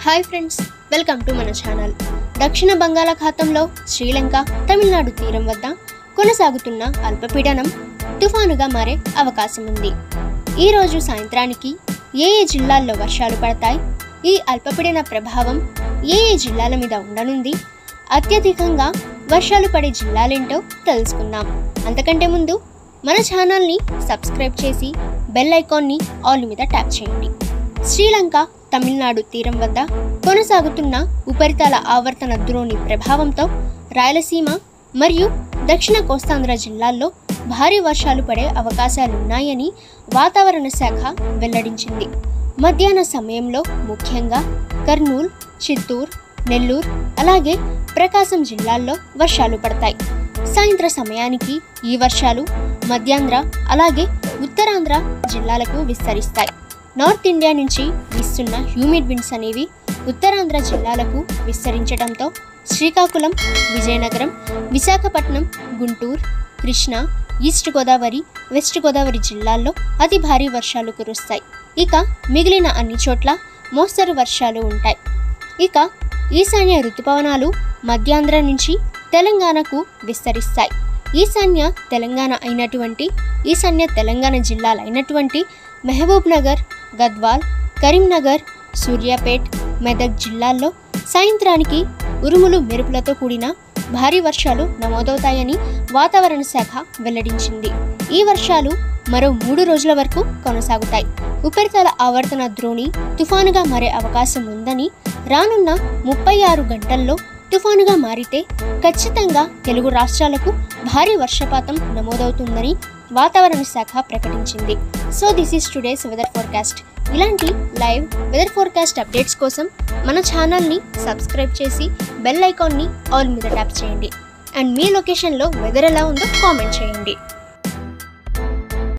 hi friends welcome to మన channel దక్షిణ బంగాళాఖాతంలో శ్రీలంక తమిళనాడు తీరం వద్ద కొనసాగుతున్న అల్పపీడనం తుఫానుగా మారే అవకాశం ఉంది ఈ రోజు సాయంత్రానికి ఏ ఏ జిల్లాల్లో వర్షాలు పడతాయి ఈ అల్పపీడన ప్రభావం ఏ ఏ జిల్లాల మీద ఉండనుంది అత్యధికంగా వర్షాలు పడే జిల్లాలేంటో తెలుసుకుందాం అంతకంటే ముందు మన ఛానల్ని సబ్స్క్రైబ్ చేసి బెల్ ఐకాన్ని ఆల్ మీద ట్యాప్ చేయండి శ్రీలంక తమిళనాడు తీరం వద్ద కొనసాగుతున్న ఉపరితల ఆవర్తన ద్రోణి ప్రభావంతో రాయలసీమ మరియు దక్షిణ కోస్తాంధ్ర జిల్లాల్లో భారీ వర్షాలు పడే అవకాశాలున్నాయని వాతావరణ శాఖ వెల్లడించింది మధ్యాహ్న సమయంలో ముఖ్యంగా కర్నూలు చిత్తూరు నెల్లూరు అలాగే ప్రకాశం జిల్లాల్లో వర్షాలు పడతాయి సాయంత్ర సమయానికి ఈ వర్షాలు మధ్యాంధ్ర అలాగే ఉత్తరాంధ్ర జిల్లాలకు విస్తరిస్తాయి నార్త్ ఇండియా నుంచి వీస్తున్న హ్యూమిడ్ విండ్స్ అనేవి ఉత్తరాంధ్ర జిల్లాలకు విస్తరించడంతో శ్రీకాకుళం విజయనగరం విశాఖపట్నం గుంటూరు కృష్ణా ఈస్ట్ గోదావరి వెస్ట్ గోదావరి జిల్లాల్లో అతి భారీ వర్షాలు కురుస్తాయి ఇక మిగిలిన అన్ని చోట్ల మోస్తరు వర్షాలు ఉంటాయి ఇక ఈశాన్య ఋతుపవనాలు మధ్యాంధ్ర నుంచి తెలంగాణకు విస్తరిస్తాయి ఈశాన్య తెలంగాణ అయినటువంటి ఈశాన్య తెలంగాణ జిల్లాలు అయినటువంటి మహబూబ్ నగర్ గద్వాల్ కరీంనగర్ సూర్యాపేట్ మెదక్ జిల్లాల్లో సాయంత్రానికి ఉరుములు మెరుపులతో కూడిన భారీ వర్షాలు నమోదవుతాయని వాతావరణ శాఖ వెల్లడించింది ఈ వర్షాలు మరో మూడు రోజుల వరకు కొనసాగుతాయి ఉపరితల ఆవర్తన ద్రోణి తుఫానుగా మారే అవకాశం ఉందని రానున్న ముప్పై ఆరు గంటల్లో తుఫానుగా మారితే ఖచ్చితంగా తెలుగు రాష్ట్రాలకు భారీ వర్షపాతం నమోదవుతుందని వాతావరణ శాఖ ప్రకటించింది so this is today's weather forecast ఇలాంటి లైవ్ వెదర్ ఫోర్కాస్ట్ అప్డేట్స్ కోసం మన ఛానల్ని సబ్స్క్రైబ్ చేసి బెల్ ఐకాన్ని ఆల్ మీద ట్యాప్ చేయండి అండ్ మీ లొకేషన్లో వెదర్ ఎలా ఉందో కామెంట్ చేయండి